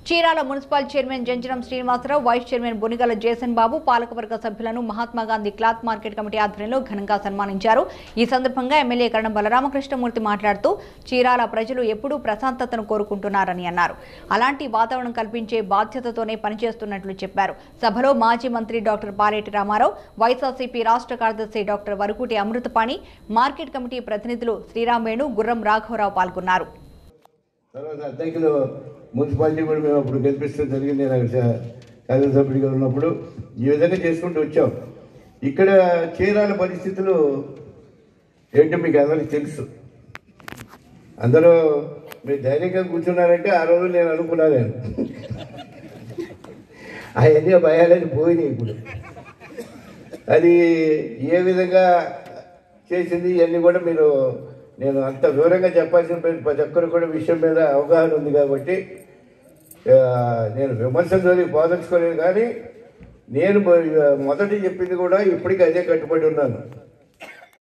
Chirala municipal chairman Janjanam Srinivasarao vice chairman Bonigala Jason Babu పాలకవర్గ సభ్యులను Mahatma Gandhi cloth market committee ఆధ్వర్యంలో ఘనంగా సన్మానించారు ఈ సందర్భంగా ఎమ్మెల్యే కరణం బలరామకృష్ణమూర్తి మాట్లాడుతూ చీరాల ప్రజలు ఎప్పుడూ ప్రశాంతతను కోరుకుంటున్నారని అన్నారు అలాంటి వాతావరణం కల్పించే బాధ్యతతోనే పనిచేస్తున్నట్లు చెప్పారు సభలో మాజీ మంత్రి డాక్టర్ పాలేటి రామారావు వైఎస్ఆర్సీపీ రాష్ట్ర కార్యదర్శి doctor Varakuti Amruthapani market committee ప్రతినిధులు శ్రీరామ్ వేణు గుర్రం రాఘవరావు పాల్గొన్నారు తర్వాత అద్దెకులు మున్సిపాలిటీ కూడా మేము అప్పుడు గెలిపిస్తూ జరిగింది నేను అక్కడ శాసనసభ్యుడిగా ఉన్నప్పుడు ఈ విధంగా చేసుకుంటూ వచ్చాం ఇక్కడ చీరాల పరిస్థితులు ఏంటో మీకు అందరికీ తెలుసు అందరూ మీరు ధైర్యంగా కూర్చున్నారంటే ఆ రోజు నేను అనుకున్నాను నేను అవన్నీ భయాలని పోయినాయి ఇప్పుడు అది ఏ విధంగా చేసింది ఇవన్నీ కూడా మీరు నేను అంత వివరంగా చెప్పాల్సిన పని ప్రతి ఒక్కరు కూడా విషయం మీద అవగాహన ఉంది కాబట్టి ఆ, నేను విమర్శలు పోదలుచుకోలేదు కానీ నేను మొ- మొదటి చెప్పింది కూడా ఇప్పటికీ అదే కట్టుబడి ఉన్నాను